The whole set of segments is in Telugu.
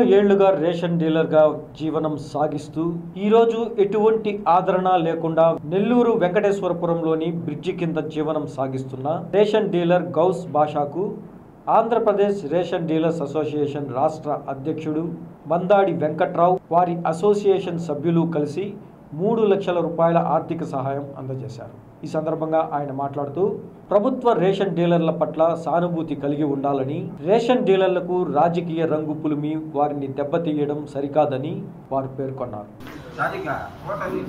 ఏళ్లుగా రేషన్ డీలర్గా జీవనం సాగిస్తూ ఈరోజు ఎటువంటి ఆదరణ లేకుండా నెల్లూరు వెంకటేశ్వరపురంలోని బ్రిడ్జి కింద జీవనం సాగిస్తున్న రేషన్ డీలర్ గౌస్ బాషాకు ఆంధ్రప్రదేశ్ రేషన్ డీలర్స్ అసోసియేషన్ రాష్ట్ర అధ్యక్షుడు మందాడి వెంకట్రావు వారి అసోసియేషన్ సభ్యులు కలిసి మూడు లక్షల రూపాయల ఆర్థిక సహాయం అందజేశారు ఈ సందర్భంగా ఆయన మాట్లాడుతూ ప్రభుత్వ రేషన్ డీలర్ల పట్ల సానుభూతి కలిగి ఉండాలని రేషన్ డీలర్లకు రాజకీయ రంగు పులిమి వారిని దెబ్బతీయడం సరికాదని వారు పేర్కొన్నారు రాధిక హోటల్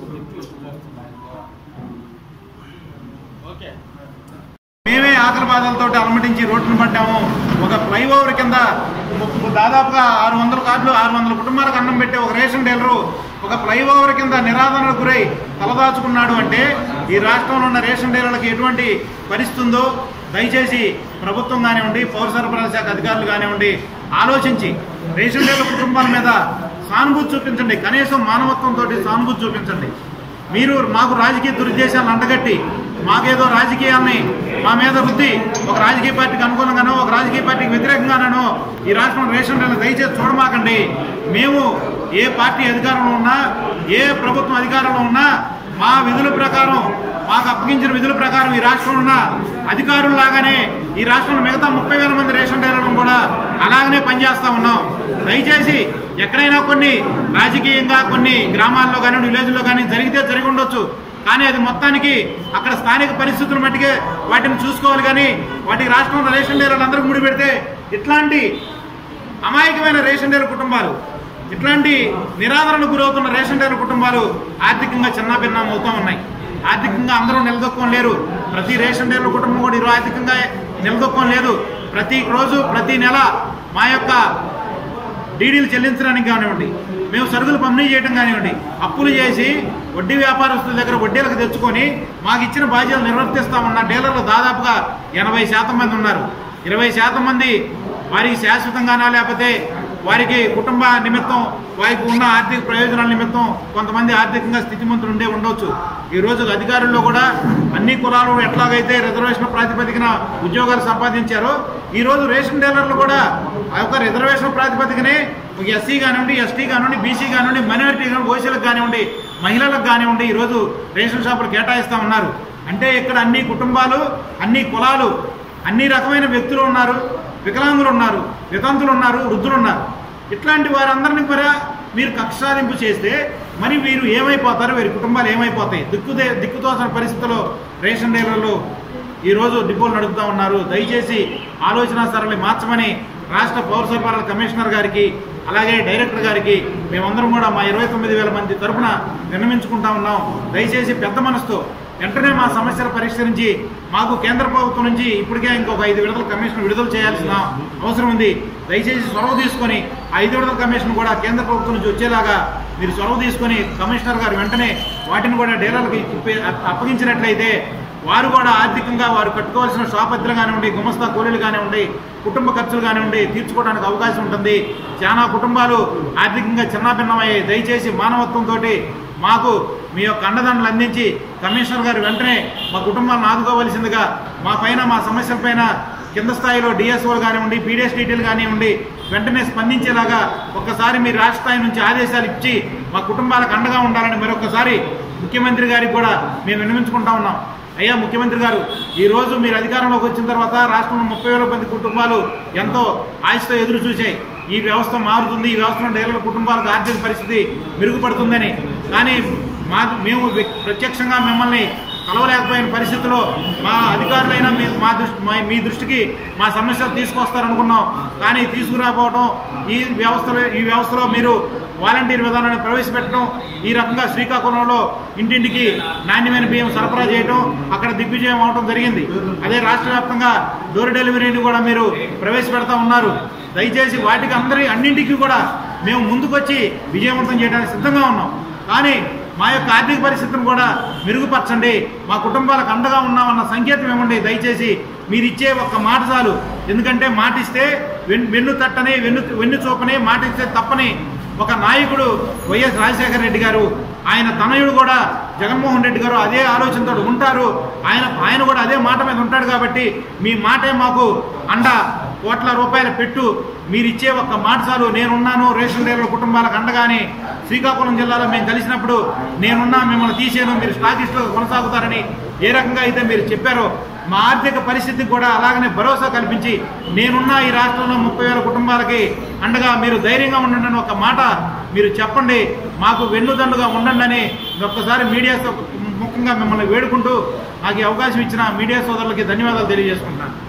మేమే ఆకలి బాధలతో అలమటించి రోడ్డును పడ్డాము ఒక ఫ్లైఓవర్ కింద ము- దాదాపుగా ఆరు వందల కార్డులు ఆరు వందల కుటుంబాలకు అన్నం పెట్టే ఒక రేషన్ డీలరు ఒక ఫ్లైఓవర్ కింద నిరాదరణకు గురై తలదాచుకున్నాడు అంటే ఈ రాష్ట్రంలో ఉన్న రేషన్ డీలర్లకు ఎటువంటి పరిస్థితి ఉందో దయచేసి ప్రభుత్వం కానివ్వండి పౌర సరఫరాల శాఖ అధికారులు కానివ్వండి ఆలోచించి రేషన్ డీలర్ కుటుంబాల మీద సానుభూతి చూపించండి కనీసం మానవత్వంతో సానుభూతి చూపించండి మీరు మాకు రాజకీయ దురుద్దేశాలను అంటగట్టి మాకేదో రాజకీయాన్ని మా మీద రుద్ది ఒక రాజకీయ పార్టీకి అనుకూలంగానో ఒక రాజకీయ పార్టీకి వ్యతిరేకంగానో ఈ రాష్ట్రం రేషన్ డీలర్ దయచేసి చూడమాకండి మేము ఏ పార్టీ అధికారంలో ఉన్నా ఏ ప్రభుత్వం అధికారంలో ఉన్నా మా విధుల ప్రకారం మాకు అప్పగించిన విధుల ప్రకారం ఈ రాష్ట్రంలో ఉన్న అధికారుల్లాగానే ఈ రాష్ట్రంలో మిగతా ముప్పై వేల మంది రేషన్ డీలర్లను కూడా అలాగనే పనిచేస్తా ఉన్నాం దయచేసి ఎక్కడైనా కొన్ని రాజకీయంగా కొన్ని గ్రామాల్లో కానీ విలేజ్లో కానీ జరిగితే జరిగి ఉండొచ్చు కానీ అది మొత్తానికి అక్కడ స్థానిక పరిస్థితులు మట్టికే వాటిని చూసుకోవాలి కానీ వాటికి రాష్ట్రంలో రేషన్ డీలర్లు అందరూ ముడి పెడితే ఇట్లాంటి అమాయకమైన రేషన్ డీలర్ కుటుంబాలు ఇట్లాంటి నిరాదరణకు గురవుతున్న రేషన్ డీలర్ కుటుంబాలు ఆర్థికంగా చిన్నభిన్నం అవుతూ ఉన్నాయి ఆర్థికంగా అందరూ నిలదొక్కుని లేరు ప్రతి రేషన్ డీలర్ కుటుంబం కూడా ఈరోజు ఆర్థికంగా నిలదొక్కుని లేదు ప్రతి రోజు ప్రతి నెల మా యొక్క డీడీలు చెల్లించడానికి కానివ్వండి మేము సరుకులు పంపిణీ చేయడం కానివ్వండి అప్పులు చేసి వడ్డీ వ్యాపారస్తుల దగ్గర వడ్డీలకు తెచ్చుకొని మాకు ఇచ్చిన బాధ్యతలు నిర్వర్తిస్తామన్న డీలర్లు దాదాపుగా ఎనభై శాతం మంది ఉన్నారు ఇరవై శాతం మంది వారికి శాశ్వతంగానా లేకపోతే వారికి కుటుంబ నిమిత్తం వారికి ఉన్న ఆర్థిక ప్రయోజనాల నిమిత్తం కొంతమంది ఆర్థికంగా స్థితిమంతులు ఉండే ఉండొచ్చు ఈ రోజు అధికారుల్లో కూడా అన్ని కులాలు ఎట్లాగైతే రిజర్వేషన్ ప్రాతిపదికన ఉద్యోగాలు సంపాదించారో ఈ రోజు రేషన్ డీలర్లు కూడా ఆ యొక్క రిజర్వేషన్ ప్రాతిపదికనే ఒక ఎస్సీ కానివ్వండి ఎస్టీ కానివ్వండి బీసీ కానివ్వండి మైనారిటీ కానివ్వండి ఓసీలకు కానివ్వండి మహిళలకు కానివ్వండి ఈ రోజు రేషన్ షాపులు కేటాయిస్తా ఉన్నారు అంటే ఇక్కడ అన్ని కుటుంబాలు అన్ని కులాలు అన్ని రకమైన వ్యక్తులు ఉన్నారు వికలాంగులు ఉన్నారు వితంతులు ఉన్నారు వృద్ధులు ఉన్నారు ఇట్లాంటి వారందరినీ కూడా మీరు కక్షాదింపు చేస్తే మరి వీరు ఏమైపోతారు వీరి కుటుంబాలు ఏమైపోతాయి దిక్కుదే దిక్కుతోసిన పరిస్థితుల్లో రేషన్ డీలర్లు ఈరోజు డిపోలు నడుపుతా ఉన్నారు దయచేసి ఆలోచన సరళి మార్చమని రాష్ట్ర పౌర సరఫరాల కమిషనర్ గారికి అలాగే డైరెక్టర్ గారికి మేమందరం కూడా మా ఇరవై తొమ్మిది వేల మంది తరఫున విన్నవించుకుంటా ఉన్నాం దయచేసి పెద్ద మనసుతో వెంటనే మా సమస్యలు పరిష్కరించి మాకు కేంద్ర ప్రభుత్వం నుంచి ఇప్పటికే ఇంకొక ఐదు విడతల కమిషన్ విడుదల చేయాల్సిన అవసరం ఉంది దయచేసి చొరవ తీసుకొని ఆ ఐదు విడతల కమిషన్ కూడా కేంద్ర ప్రభుత్వం నుంచి వచ్చేలాగా మీరు చొరవ తీసుకొని కమిషనర్ గారు వెంటనే వాటిని కూడా డీలర్లకు ఇప్పి- అప్పగించినట్లయితే వారు కూడా ఆర్థికంగా వారు కట్టుకోవాల్సిన షాప్ అద్దెలు కానివ్వండి గుమస్తా కూలీలు కానివ్వండి కుటుంబ ఖర్చులు కానివ్వండి తీర్చుకోవడానికి అవకాశం ఉంటుంది చాలా కుటుంబాలు ఆర్థికంగా చిన్నాభిన్నమయ్యాయి దయచేసి మానవత్వంతో మాకు మీ యొక్క అండదండలు అందించి కమిషనర్ గారు వెంటనే మా కుటుంబాలను ఆదుకోవలసిందిగా మా పైన మా సమస్యల పైన కింద స్థాయిలో డిఎస్ఓలు కానివ్వండి పీడిఎస్ డీటెయిల్ కానివ్వండి వెంటనే స్పందించేలాగా ఒక్కసారి మీరు రాష్ట్ర స్థాయి నుంచి ఆదేశాలు ఇచ్చి మా కుటుంబాలకు అండగా ఉండాలని మరొకసారి ముఖ్యమంత్రి గారికి కూడా మేము విన్నవించుకుంటా ఉన్నాం అయ్యా ముఖ్యమంత్రి గారు ఈ రోజు మీరు అధికారంలోకి వచ్చిన తర్వాత రాష్ట్రంలో ముప్పై వేల మంది కుటుంబాలు ఎంతో ఆశతో ఎదురు చూశాయి ఈ వ్యవస్థ మారుతుంది ఈ వ్యవస్థలో డైలర్ కుటుంబాలకు ఆర్థిక పరిస్థితి మెరుగుపడుతుందని కానీ మా మేము వ్య- ప్రత్యక్షంగా మిమ్మల్ని కలవలేకపోయిన పరిస్థితిలో మా అధికారులైనా మీ మా దృష్టి మా- మీ దృష్టికి మా సమస్యలు తీసుకొస్తారనుకున్నాం కానీ తీసుకురాకపోవడం ఈ వ్యవస్థలో ఈ వ్యవస్థలో మీరు వాలంటీర్ విధానాన్ని ప్రవేశపెట్టడం ఈ రకంగా శ్రీకాకుళంలో ఇంటింటికి నాణ్యమైన బియ్యం సరఫరా చేయడం అక్కడ దిగ్విజయం అవడం జరిగింది అదే రాష్ట్ర వ్యాప్తంగా డోర్ డెలివరీని కూడా మీరు ప్రవేశపెడతా ఉన్నారు దయచేసి వాటికి అందరి అన్నింటికి కూడా మేము ముందుకొచ్చి విజయవంతం చేయడానికి సిద్ధంగా ఉన్నాం కానీ మా యొక్క ఆర్థిక పరిస్థితిని కూడా మెరుగుపరచండి మా కుటుంబాలకు అండగా ఉన్నామన్న సంకేతం ఇవ్వండి దయచేసి మీరు ఇచ్చే ఒక్క మాట చాలు ఎందుకంటే మాట ఇస్తే వెన్- వెన్ను తట్టని వెన్ను వెన్ను చూపని మాట ఇస్తే తప్పని ఒక నాయకుడు వైఎస్ రాజశేఖర రెడ్డి గారు ఆయన తనయుడు కూడా జగన్మోహన్ రెడ్డి గారు అదే ఆలోచనతో ఉంటారు ఆయన ఆయన కూడా అదే మాట మీద ఉంటాడు కాబట్టి మీ మాటే మాకు అండ కోట్ల రూపాయల పెట్టు మీరు ఇచ్చే ఒక్క మాట చాలు నేనున్నాను రేషన్ డీలర్ కుటుంబాలకు అండగాని శ్రీకాకుళం జిల్లాలో మేము కలిసినప్పుడు నేనున్నా మిమ్మల్ని తీసేను మీరు స్టాకిస్టులు కొనసాగుతారని ఏ రకంగా అయితే మీరు చెప్పారో మా ఆర్థిక పరిస్థితికి కూడా అలాగనే భరోసా కల్పించి నేనున్నా ఈ రాష్ట్రంలో ముప్పై వేల కుటుంబాలకి అండగా మీరు ధైర్యంగా ఉండండి అని ఒక మాట మీరు చెప్పండి మాకు వెన్నుదండుగా ఉండండి అని ఒక్కసారి మీడియా ముఖ్యంగా మిమ్మల్ని వేడుకుంటూ నాకు ఈ అవకాశం ఇచ్చిన మీడియా సోదరులకి ధన్యవాదాలు తెలియజేసుకుంటాను